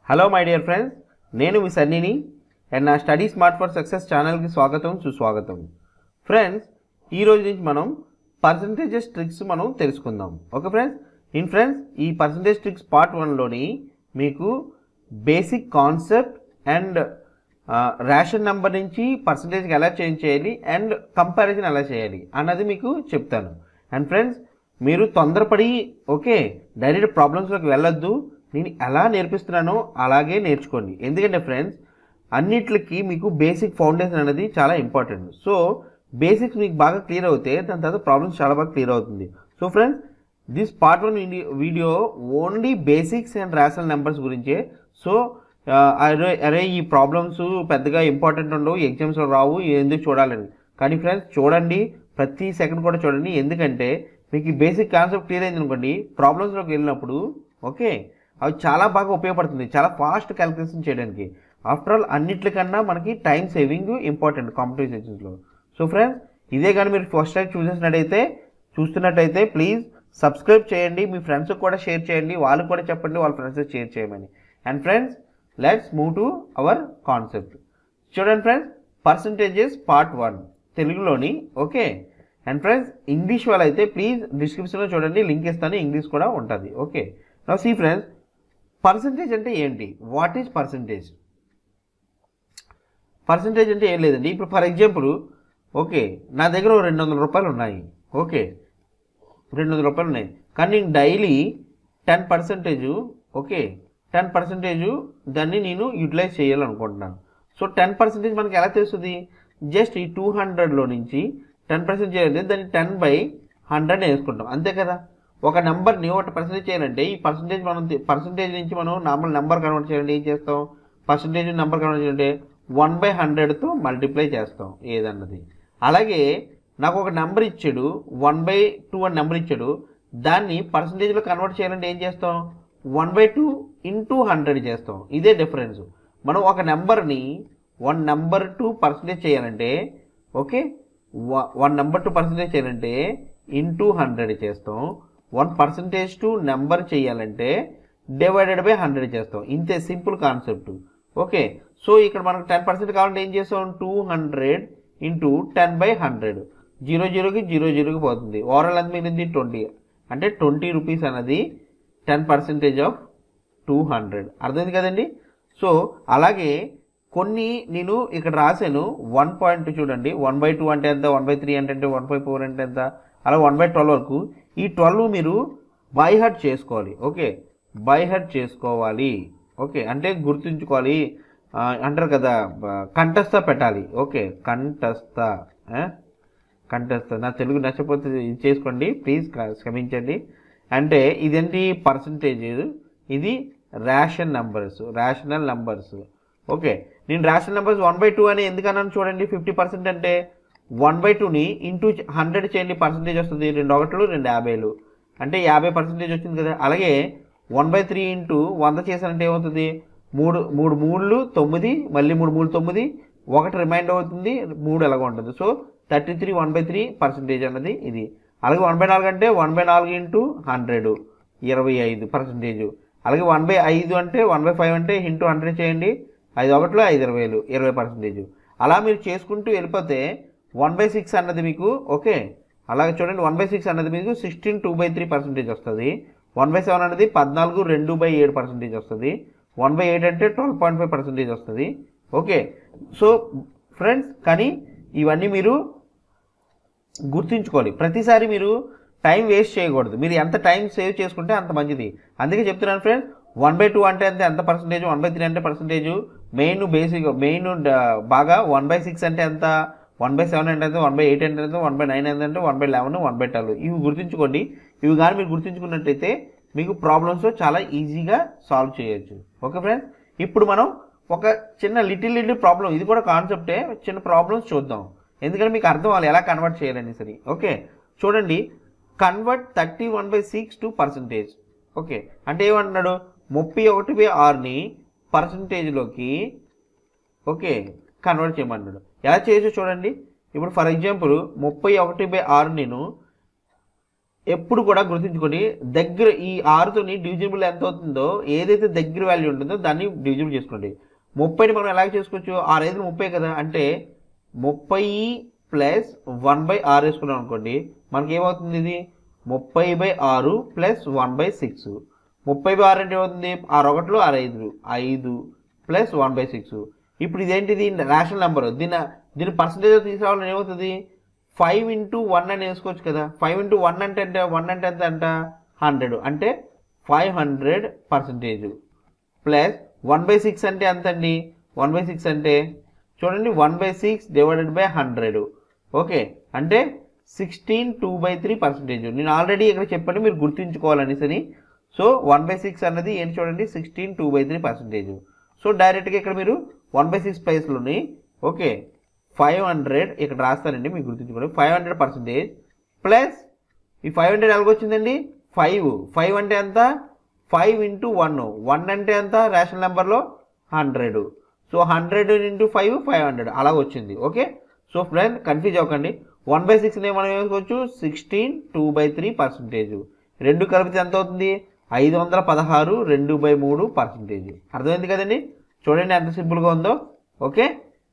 hello my dear friends నేను మీ సన్నీని అండ్ నా స్టడీ స్మార్ట్ ఫర్ సక్సెస్ ఛానల్కి స్వాగతం సుస్వాగతం ఫ్రెండ్స్ ఈ రోజు నుంచి మనం పర్సంటేజెస్ ట్రిక్స్ మనం తెలుసుకుందాం ఓకే ఫ్రెండ్స్ ఇన్ ఫ్రెండ్స్ ఈ పర్సంటేజ్ ట్రిక్స్ పార్ట్ వన్లోని మీకు basic concept and ration number నుంచి పర్సంటేజ్కి ఎలా చేంజ్ చేయాలి అండ్ కంపారిజన్ ఎలా చేయాలి అన్నది మీకు చెప్తాను అండ్ ఫ్రెండ్స్ మీరు తొందరపడి ఓకే డైరెక్ట్ ప్రాబ్లమ్స్లోకి వెళ్ళొద్దు నేను ఎలా నేర్పిస్తున్నానో అలాగే నేర్చుకోండి ఎందుకంటే ఫ్రెండ్స్ అన్నిట్లకి మీకు బేసిక్ ఫౌండేషన్ అనేది చాలా ఇంపార్టెంట్ సో బేసిక్స్ మీకు బాగా క్లియర్ అవుతే దాని తర్వాత ప్రాబ్లమ్స్ చాలా బాగా క్లియర్ అవుతుంది so friends this part one video only basics and rational numbers గురించే సో అరే అరే ఈ ప్రాబ్లమ్స్ పెద్దగా ఇంపార్టెంట్ ఉండవు ఎగ్జామ్స్లో రావు ఎందుకు చూడాలని కానీ ఫ్రెండ్స్ చూడండి ప్రతి సెకండ్ కూడా చూడండి ఎందుకంటే మీకు ఈ బేసిక్ కాన్సెప్ట్ క్లియర్ అయింది అనుకోండి ప్రాబ్లమ్స్లోకి వెళ్ళినప్పుడు ఓకే అవి చాలా బాగా ఉపయోగపడుతుంది చాలా ఫాస్ట్ క్యాలిక్యులేషన్ చేయడానికి ఆఫ్టర్ ఆల్ అన్నిట్లకన్నా మనకి టైం సేవింగ్ ఇంపార్టెంట్ కాంపిటేటివ్ సెక్షన్స్లో సో ఫ్రెండ్స్ ఇదే కానీ మీరు ఫస్ట్ టైం చూసేసినట్టయితే చూస్తున్నట్టయితే ప్లీజ్ సబ్స్క్రైబ్ చేయండి మీ ఫ్రెండ్స్కి కూడా షేర్ చేయండి వాళ్ళకి కూడా చెప్పండి వాళ్ళ ఫ్రెండ్స్కి షేర్ చేయమని and friends let's move to our concept చూడండి ఫ్రెండ్స్ పర్సంటేజెస్ పార్ట్ వన్ తెలుగులోని ఓకే అండ్ ఫ్రెండ్స్ ఇంగ్లీష్ వాళ్ళు అయితే ప్లీజ్ డిస్క్రిప్షన్లో చూడండి లింక్ ఇస్తాను ఇంగ్లీష్ కూడా ఉంటుంది ఓకే నా సీ ఫ్రెండ్స్ పర్సంటేజ్ అంటే ఏంటి వాట్ ఈజ్ పర్సంటేజ్ పర్సంటేజ్ అంటే ఏం లేదండి ఇప్పుడు ఫర్ ఎగ్జాంపుల్ ఓకే నా దగ్గర ఓ రెండు వందల రూపాయలు ఉన్నాయి ఓకే రెండు వందల రూపాయలు ఉన్నాయి కానీ నేను daily ten percentage okay ten percentage దాన్ని నేను యూటిలైజ్ చేయాలనుకుంటున్నాను సో టెన్ పర్సెంటేజ్ మనకి ఎలా తెలుస్తుంది జస్ట్ ఈ టూ హండ్రెడ్లో నుంచి టెన్ పర్సెంట్ చేయాలంటే దాన్ని టెన్ బై హండ్రెడ్ వేసుకుంటాం అంతే కదా ఒక నెంబర్ని ఒక పర్సెంటేజ్ చేయాలంటే ఈ పర్సెంటేజ్ మనం పర్సెంటేజ్ నుంచి మనం నార్మల్ నెంబర్ కన్వర్ట్ చేయాలంటే ఏం చేస్తాం పర్సెంటేజ్ నెంబర్ కన్వర్ట్ చేయాలంటే వన్ బై హండ్రెడ్తో మల్టిప్లై చేస్తాం ఏదన్నది అలాగే నాకు ఒక నెంబర్ ఇచ్చాడు వన్ బై టూ అని నెంబర్ ఇచ్చాడు దాన్ని పర్సంటేజ్లో కన్వర్ట్ చేయాలంటే ఏం చేస్తాం one by two into hundred చేస్తాం ఇదే డిఫరెన్స్ మనం ఒక నెంబర్ని వన్ నెంబర్ టు పర్సంటేజ్ చేయాలంటే okay one number to percentage చేయాలంటే ఇంటూ హండ్రెడ్ చేస్తాం వన్ పర్సంటేజ్ టు నెంబర్ చేయాలంటే డివైడెడ్ బై హండ్రెడ్ చేస్తాం ఇంతే సింపుల్ కాన్సెప్ట్ ఓకే సో ఇక్కడ మనకు టెన్ పర్సెంట్ కావాలంటే ఏం చేస్తాం two hundred into ten by hundred zero జీరోకి జీరో జీరోకి పోతుంది ఓవరాల్ ఎంత మిగిలింది ట్వంటీ అంటే ట్వంటీ రూపీస్ అన్నది ten percentage of two hundred అర్థమైంది కదండి సో అలాగే కొన్ని నేను ఇక్కడ రాశాను వన్ పాయింట్ చూడండి వన్ బై టూ అంటే ఎంత వన్ బై త్రీ అంటే వన్ బై ఫోర్ అంటే ఎంత అలా వన్ బై ట్వెల్వ్ వరకు ఈ ట్వెల్వ్ మీరు బై హర్ట్ చేసుకోవాలి ఓకే బై హర్ట్ చేసుకోవాలి ఓకే అంటే గుర్తుంచుకోవాలి అంటారు కదా కంఠస్థ పెట్టాలి ఓకే కంఠస్థ కంఠస్థ నా తెలుగు నచ్చపోతే ఇది చేసుకోండి ప్లీజ్ క్షమించండి అంటే ఇదేంటి పర్సంటేజ్ ఇది ration numbers rational numbers okay నేను rational numbers one by two అని ఎందుకన్నాను చూడండి ఫిఫ్టీ పర్సెంట్ అంటే వన్ బై టూని ఇంటూ హండ్రెడ్ చేయండి పర్సంటేజ్ వస్తుంది రెండు ఒకట్లు రెండు యాభైలు అంటే యాభై పర్సెంటేజ్ వచ్చింది కదా అలాగే వన్ బై త్రీ ఇంటూ వంద చేశానంటే ఏమవుతుంది మూడు మూడు మూడు తొమ్మిది మళ్ళీ మూడు మూడు తొమ్మిది ఒకటి రిమైండ్ అవుతుంది మూడు ఎలాగ ఉంటుంది so thirty three one by three percentage అన్నది ఇది అలాగే వన్ బై నాలుగు అంటే వన్ బై నాలుగు ఇంటూ హండ్రెడ్ ఇరవై ఐదు పర్సెంటేజ్ అలాగే వన్ బై ఐదు అంటే వన్ బై ఫైవ్ అంటే ఇంటూ హండ్రెడ్ చేయండి ఐదు ఒకటిలో ఐదు ఇరవైలు ఇరవై పర్సెంటేజ్ అలా మీరు చేసుకుంటూ వెళ్ళిపోతే వన్ బై సిక్స్ అన్నది మీకు ఓకే అలాగే చూడండి వన్ బై సిక్స్ అన్నది మీకు sixteen two by three percentage వస్తుంది వన్ బై సెవెన్ అనేది పద్నాలుగు రెండు బై ఏడు పర్సెంటేజ్ వస్తుంది వన్ బై ఎయిట్ అంటే ట్వెల్వ్ పాయింట్ ఫైవ్ పర్సెంటేజ్ వస్తుంది ఓకే సో ఫ్రెండ్స్ కానీ ఇవన్నీ మీరు గుర్తుంచుకోవాలి ప్రతిసారి మీరు టైం వేస్ట్ చేయకూడదు మీరు ఎంత టైం సేవ్ చేసుకుంటే అంత మంచిది అందుకే చెప్తున్నాను ఫ్రెండ్స్ వన్ బై టూ అంటే అంతే ఎంత పర్సంటేజ్ వన్ బై త్రీ అంటే పర్సంటేజ్ మెయిన్ బేసిక్ మెయిన్ బాగా వన్ బై సిక్స్ అంటే ఎంత వన్ బై సెవెన్ అంటే ఎంత వన్ బై ఎయిట్ అంటే ఎంత వన్ బై నైన్ అంటే one by eleven one by twelve ఇవి గుర్తుంచుకోండి ఇవి కానీ మీరు గుర్తుంచుకున్నట్టయితే మీకు ప్రాబ్లమ్స్ చాలా ఈజీగా సాల్వ్ చేయొచ్చు ఓకే ఫ్రెండ్స్ ఇప్పుడు మనం ఒక చిన్న లిటిల్ లిటిల్ ప్రాబ్లం ఇది కూడా కాన్సెప్టే చిన్న ప్రాబ్లమ్స్ చూద్దాం ఎందుకంటే మీకు అర్థం అవ్వాలి ఎలా కన్వర్ట్ చేయాలని సరే ఓకే చూడండి convert thirty one by six to percentage okay అంటే ఏమంటున్నాడు ముప్పై ఒకటి బై ఆరుని పర్సంటేజ్లోకి ఓకే కన్వర్ట్ చేయమన్నాడు ఎలా చేయొచ్చు చూడండి ఇప్పుడు ఫర్ ఎగ్జాంపుల్ ముప్పై ఒకటి బై ఆరు నేను ఎప్పుడు కూడా గుర్తుంచుకోండి దగ్గర ఈ ఆరుతోని డివిజిబుల్ ఎంత అవుతుందో ఏదైతే దగ్గర వాల్యూ ఉంటుందో దాన్ని డివిజిబుల్ చేసుకోండి ముప్పైని మనం ఎలా చేసుకోవచ్చు ఆరు ఐదు ముప్పై కదా అంటే ముప్పై ప్లస్ వన్ బై ఆరు వేసుకున్నాం అనుకోండి మనకి ఏమవుతుంది ఇది ముప్పై బై ఆరు ప్లస్ వన్ బై సిక్స్ ముప్పై బై ఆరు అంటే ఏమవుతుంది ఆరు ఒకటిలో ఆరు ఐదు ఐదు ప్లస్ వన్ బై సిక్స్ ఇప్పుడు ఇదేంటిది రేషనల్ నెంబర్ దీని దీని పర్సంటేజ్ తీసుకురావాలని ఏమవుతుంది ఫైవ్ ఇంటూ వన్ అని వేసుకోవచ్చు కదా ఫైవ్ ఇంటూ వన్ అంటే అంటే వన్ అంటే ఎంత అంట హండ్రెడ్ అంటే five hundred percentage plus one by six అంటే ఎంత అండి వన్ బై సిక్స్ అంటే చూడండి one by six divided by hundred okay అంటే sixteen two by three percentage నేను ఆల్రెడీ ఇక్కడ చెప్పండి మీరు గుర్తుంచుకోవాలనేసి సో వన్ బై సిక్స్ అన్నది ఏంటి చూడండి sixteen two by three percentage so డైరెక్ట్గా ఇక్కడ మీరు వన్ బై సిక్స్ ప్లేస్లోని ఓకే ఫైవ్ హండ్రెడ్ ఇక్కడ రాస్తానండి మీకు గుర్తుంచుకోండి ఫైవ్ హండ్రెడ్ పర్సెంటేజ్ ప్లస్ ఈ ఫైవ్ హండ్రెడ్ ఎలాగొచ్చిందండి ఫైవ్ ఫైవ్ అంటే ఎంత ఫైవ్ ఇంటూ వన్ వన్ అంటే ఎంత రేషన్ నెంబర్లో hundred so hundred into five five hundred అలా వచ్చింది ఓకే సో ఫ్రెండ్ కన్ఫ్యూజ్ అవ్వకండి వన్ బై సిక్స్ని మనం వేసుకోవచ్చు sixteen two by three percentage రెండు కలిపితే ఎంత అవుతుంది ఐదు వందల పదహారు రెండు బై మూడు పర్సెంటేజ్ అర్థమైంది కదండి చూడండి ఎంత సింపుల్గా ఉందో ఓకే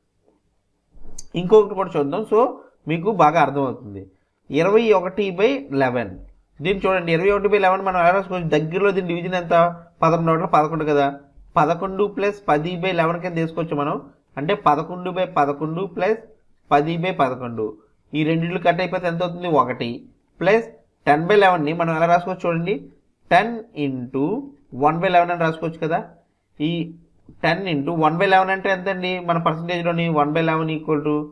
ఇంకొకటి కూడా చూద్దాం సో మీకు బాగా అర్థమవుతుంది ఇరవై ఒకటి బై లెవెన్ దీన్ని చూడండి ఇరవై ఒకటి బై లెవెన్ మనం ఎలా రాసుకోవచ్చు దగ్గరలో దీని డివిజన్ ఎంత పదకొండు ఒకటి పదకొండు కదా పదకొండు ప్లస్ పది బై లెవెన్ కింద తీసుకోవచ్చు మనం అంటే పదకొండు బై పదకొండు ప్లస్ పది బై పదకొండు ఈ రెండిళ్ళు కట్ అయిపోతే ఎంత అవుతుంది ఒకటి ప్లస్ టెన్ బై లెవెన్ని మనం ఎలా రాసుకోవచ్చు చూడండి ten into one by eleven అని రాసుకోవచ్చు కదా ఈ ten into one by eleven అంటే ఎంత అండి మన పర్సంటేజ్లోని one by eleven equal to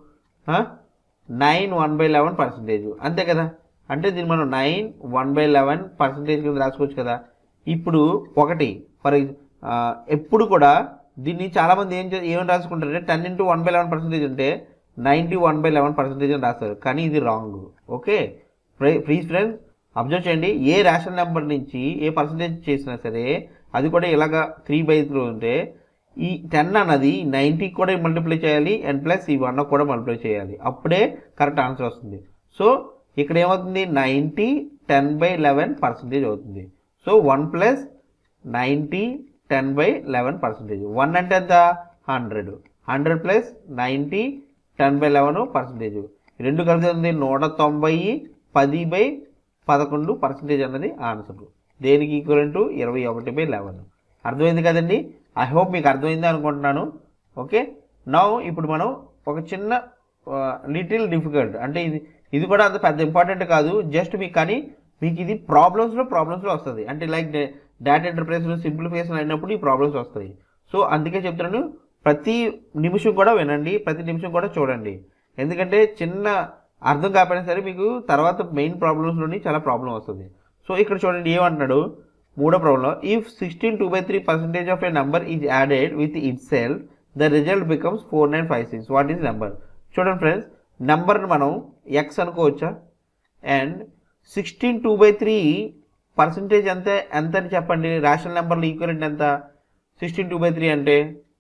nine one by eleven percentage అంతే కదా అంటే దీన్ని మనం nine one by eleven percentage కింద రాసుకోవచ్చు కదా ఇప్పుడు ఒకటి ఫర్ ఎప్పుడు కూడా దీన్ని చాలామంది ఏం చే- ఏమని రాసుకుంటారంటే ten into one by eleven percentage అంటే ninety one by eleven percentage అని రాస్తారు కానీ ఇది wrong okay please friends observe చేయండి ఏ రేషన్ నెంబర్ నుంచి ఏ పర్సంటేజ్ చేసినా సరే అది కూడా ఇలాగా త్రీ బై త్రీ ఉంటే ఈ టెన్ అన్నది నైంటీకి కూడా మల్టిప్లై చేయాలి అండ్ ప్లస్ ఈ వన్ కూడా మల్టిప్లై చేయాలి అప్పుడే కరెక్ట్ ఆన్సర్ వస్తుంది సో ఇక్కడ ఏమవుతుంది ninety ten by eleven percentage అవుతుంది so one plus ninety ten by eleven percentage one అంటే ఎంత hundred hundred plus ninety ten by eleven percentage రెండు కలిసి ఉంది నూట తొంభై పది బై పదకొండు పర్సెంటేజ్ అన్నది ఆన్సర్ దేనికి ఈక్వల్ టు ఇరవై ఒకటి బై లెవెన్ అర్థమైంది కదండి ఐ హోప్ మీకు అర్థమైంది అనుకుంటున్నాను ఓకే నౌ ఇప్పుడు మనం ఒక చిన్న లిటిల్ డిఫికల్ట్ అంటే ఇది ఇది కూడా అంత పెద్ద ఇంపార్టెంట్ కాదు జస్ట్ మీకు కానీ మీకు ఇది ప్రాబ్లమ్స్లో ప్రాబ్లమ్స్లో వస్తుంది అంటే లైక్ డేటా ఎంటర్ప్రైజెస్ సింప్లిఫికేషన్ అయినప్పుడు ఈ ప్రాబ్లమ్స్ వస్తాయి సో అందుకే చెప్తున్నాను ప్రతి నిమిషం కూడా వినండి ప్రతి నిమిషం కూడా చూడండి ఎందుకంటే చిన్న అర్థం కాకపోయినా సరే మీకు తర్వాత మెయిన్ ప్రాబ్లమ్స్లోని చాలా ప్రాబ్లం వస్తుంది సో ఇక్కడ చూడండి ఏమంటున్నాడు మూడో problem if sixteen two by three percentage of a number is added with it sell the result becomes four nine five six what is number చూడండి ఫ్రెండ్స్ నెంబర్ని మనం ఎక్స్ అనుకోవచ్చా and sixteen two by three percentage ఎంత ఎంత అని చెప్పండి rational నెంబర్లో equivalent ఎంత సిక్స్టీన్ టూ బై త్రీ అంటే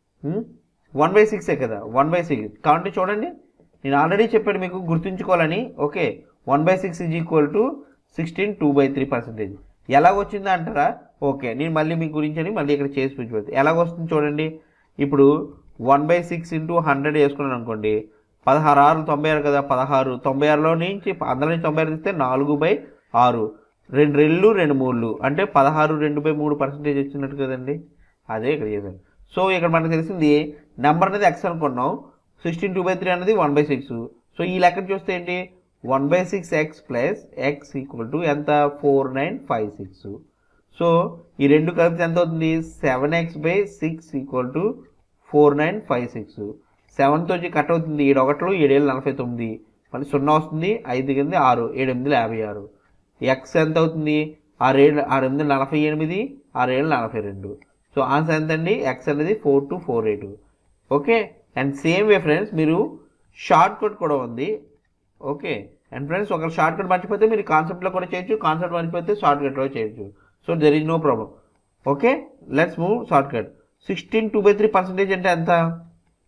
వన్ బై సిక్సే కదా వన్ బై సిక్స్ కాబట్టి చూడండి నేను ఆల్రెడీ చెప్పాను మీకు గుర్తుంచుకోవాలని okay one by six is equal to sixteen two by three percentage ఎలా వచ్చిందా అంటారా ఓకే నేను మళ్ళీ మీ గురించి అని మళ్ళీ ఇక్కడ చేసి చూపించబోతుంది ఎలా వస్తుంది చూడండి ఇప్పుడు one by six into hundred వేసుకున్నాను అనుకోండి పదహారు ఆరు తొంభై ఆరు కదా పదహారు తొంభై ఆరులో నుంచి అందులో నుంచి తొంభై ఆరు తీస్తే నాలుగు బై ఆరు రెండు రెళ్ళు రెండు మూడులు అంటే పదహారు రెండు బై మూడు పర్సెంటేజ్ వచ్చినట్టు కదండి అదే ఇక్కడ చేశాను సో ఇక్కడ మనకు తెలిసింది నెంబర్ అనేది ఎక్స్ అనుకున్నాం సిక్స్టీన్ టూ బై త్రీ అనేది వన్ బై సిక్స్ సో ఈ లెక్కన చూస్తే ఏంటి one by six X plus X equal to ఎంత four nine five six so ఈ రెండు కలిపితే ఎంత అవుతుంది seven X by six equal to four nine five six సెవెన్తో వచ్చి కట్ అవుతుంది ఏడు ఒకట్లు ఏడేళ్ళు నలభై తొమ్మిది మళ్ళీ సున్నా వస్తుంది ఐదు కింద ఆరు ఏడు ఎనిమిది యాభై ఆరు ఎక్స్ ఎంత అవుతుంది ఆరేళ్ళు ఆరు ఎనిమిది నలభై ఎనిమిది ఆరేళ్ళు నలభై రెండు సో ఆన్సర్ ఎంత అండి ఎక్స్ అనేది four two four eight okay and same way friends మీరు షార్ట్ కట్ కూడా ఉంది ఓకే అండ్ ఫ్రెండ్స్ ఒక షార్ట్ కట్ మర్చిపోతే మీరు కాన్సెప్ట్లో కూడా చేయొచ్చు కాన్సెప్ట్ మర్చిపోతే షార్ట్ కట్లో చేయొచ్చు so there is no problem okay let's move short cut sixteen two by three percentage అంటే ఎంత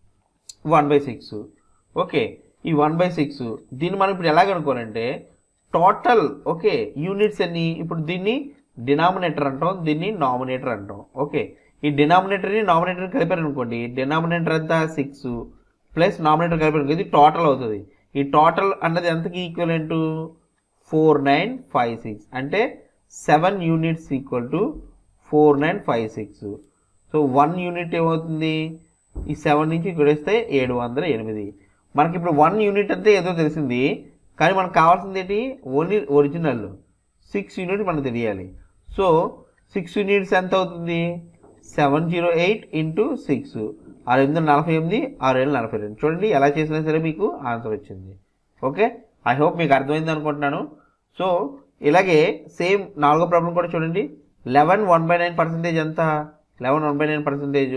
వన్ బై సిక్స్ ఓకే ఈ వన్ బై సిక్స్ దీన్ని మనం ఇప్పుడు ఎలా కనుక్కోవాలంటే టోటల్ ఓకే యూనిట్స్ ఎన్ని ఇప్పుడు దీన్ని డినామినేటర్ అంటాం దీన్ని నామినేటర్ అంటాం ఓకే ఈ డినామినేటర్ని నామినేటర్ కలిపారు అనుకోండి డినామినేటర్ ఎంత సిక్స్ ప్లస్ నామినేటర్ కలిపారు ఇది టోటల్ అవుతుంది ఈ టోటల్ అన్నది ఎంతకి equivalent four nine five six అంటే seven units equal to four nine five six so one unit ఏమవుతుంది ఈ సెవెన్ నుంచి గుడిస్తే ఏడు వందల ఎనిమిది మనకి ఇప్పుడు వన్ యూనిట్ అంటే ఏదో తెలిసింది కానీ మనకు కావాల్సింది ఏంటి ఓన్లీ ఒరిజినల్ సిక్స్ యూనిట్ మనకు తెలియాలి సో సిక్స్ యూనిట్స్ ఎంత అవుతుంది seven zero eight into six ఆరు ఎనిమిది నలభై ఎనిమిది ఆరు ఏళ్ళు నలభై రెండు చూడండి ఎలా చేసినా సరే మీకు ఆన్సర్ వచ్చింది ఓకే ఐ హోప్ మీకు అర్థమైంది అనుకుంటున్నాను సో ఇలాగే సేమ్ నాలుగో ప్రాబ్లం కూడా చూడండి eleven one by nine percentage ఎంత eleven one by nine percentage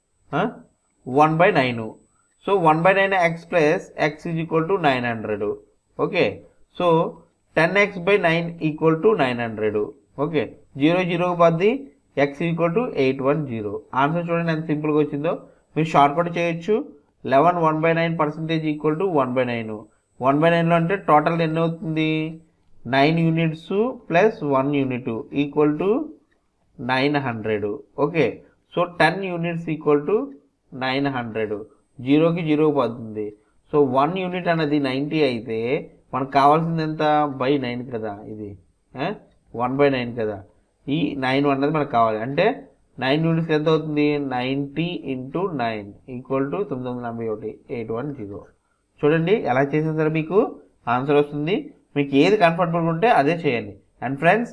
one by nine so one by nine X plus X is equal to nine hundred okay so ten X by nine equal to nine hundred okay zero zero పద్ది X equal to eight one zero answer చూడండి ఎంత సింపుల్గా వచ్చిందో మీరు short cut చేయొచ్చు eleven one by nine percentage equal to one by nine one by నైన్లో అంటే total ఎన్ని అవుతుంది nine units plus one unit equal to nine hundred okay so ten units equal to nine hundred జీరోకి zero పోతుంది so one unit అనేది ninety అయితే మనకు కావాల్సింది ఎంత బై నైన్ కదా ఇది వన్ బై నైన్ కదా ఈ నైన్ అన్నది మనకు కావాలి అంటే నైన్ యూనిట్స్ ఎంత అవుతుంది ninety into nine equal to తొమ్మిది వందల ఎనభై ఒకటి ఎయిట్ వన్ జీరో చూడండి ఎలా చేసినా సరే మీకు ఆన్సర్ వస్తుంది మీకు ఏది కంఫర్టబుల్గా ఉంటే అదే చేయండి అండ్ ఫ్రెండ్స్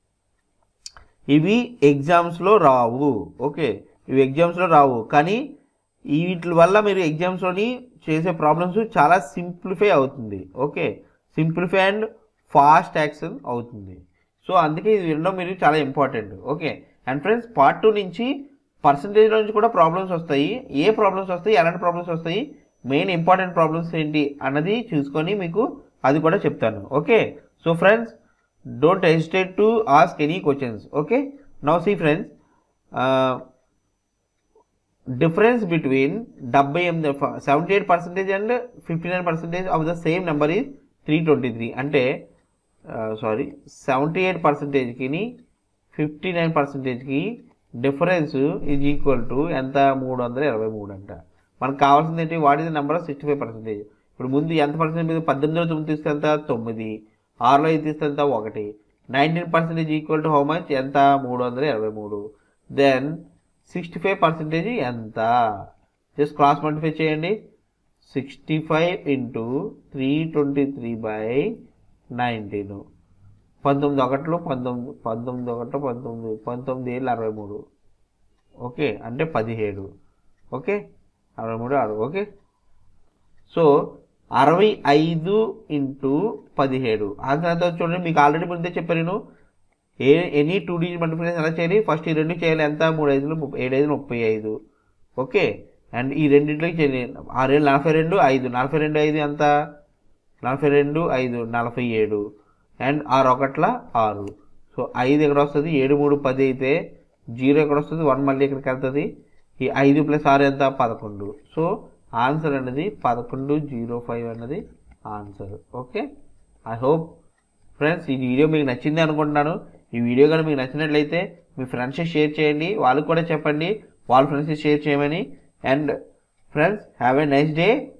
ఇవి ఎగ్జామ్స్లో రావు ఓకే ఇవి ఎగ్జామ్స్లో రావు కానీ ఈ వీటి వల్ల మీరు ఎగ్జామ్స్లోని చేసే ప్రాబ్లమ్స్ చాలా సింప్లిఫై అవుతుంది okay simplify and fast action అవుతుంది సో అందుకే ఇది వినడం మీరు చాలా important okay and friends part two నుంచి పర్సంటేజ్ నుంచి కూడా ప్రాబ్లమ్స్ వస్తాయి ఏ ప్రాబ్లమ్స్ వస్తాయి ఎలాంటి ప్రాబ్లమ్స్ వస్తాయి మెయిన్ ఇంపార్టెంట్ ప్రాబ్లమ్స్ ఏంటి అన్నది చూసుకొని మీకు అది కూడా చెప్తాను okay so friends don't hesitate to ask any questions okay now see friends difference between డెబ్బై ఎనిమిది seventy eight percentage and fifty nine percentage of the same number is three twenty three అంటే సారీ సెవెంటీ ఎయిట్ పర్సెంటేజ్కి fifty nine పర్సెంటేజ్కి difference is equal to ఎంత మూడు వందల ఇరవై మూడు అంట మనకు కావాల్సింది ఏంటి what is the number of sixty five percentage ఇప్పుడు ముందు ఎంత పర్సెంటేజ్ పద్దెనిమిదిలో తొమ్మిది తీస్తే ఎంత తొమ్మిది ఆరులో ఐదు తీస్తే ఎంత ఒకటి nineteen percentage equal to how much ఎంత మూడు వందల ఇరవై మూడు దెన్ సిక్స్టీ ఫైవ్ పర్సెంటేజ్ ఎంత జస్ట్ క్రాస్ మల్టిఫై చేయండి sixty five into three twenty three by nineteen పంతొమ్మిది ఒకటిలో పంతొమ్మిది పంతొమ్మిది ఒకటిలో పంతొమ్మిది పంతొమ్మిది ఏళ్ళు అరవై మూడు ఓకే అంటే పదిహేడు ఓకే అరవై మూడు అరవై ఓకే సో అరవై ఐదు ఇంటూ పదిహేడు ఆన్సర్ చూడండి మీకు ఆల్రెడీ ముందే చెప్పాను నేను ఏ ఎనీ టూ డిజిట్ మల్టిప్లికేషన్ ఎలా చేయాలి ఫస్ట్ ఈ రెండు చేయాలి ఎంత మూడు ఐదులు ముప్పై ఏడు ఐదు ముప్పై ఐదు ఓకే అండ్ ఈ రెండింటికి చేయాలి ఆరు ఏళ్ళు నలభై రెండు ఐదు నలభై రెండు ఐదు ఎంత నలభై రెండు ఐదు నలభై ఏడు అండ్ ఆరు ఒకట్ల ఆరు సో ఐదు ఎక్కడ వస్తుంది ఏడు మూడు పది అయితే జీరో ఎక్కడ వస్తుంది వన్ మళ్ళీ ఎక్కడికి వెళ్తుంది ఈ ఐదు ప్లస్ ఆరు ఎంత పదకొండు సో ఆన్సర్ అనేది పదకొండు జీరో ఫైవ్ అన్నది answer okay I hope friends ఈ వీడియో మీకు నచ్చింది అనుకుంటున్నాను ఈ వీడియో కానీ మీకు నచ్చినట్లయితే మీ ఫ్రెండ్స్ షేర్ చేయండి వాళ్ళకి కూడా చెప్పండి వాళ్ళ ఫ్రెండ్స్ షేర్ చేయమని and friends have a nice day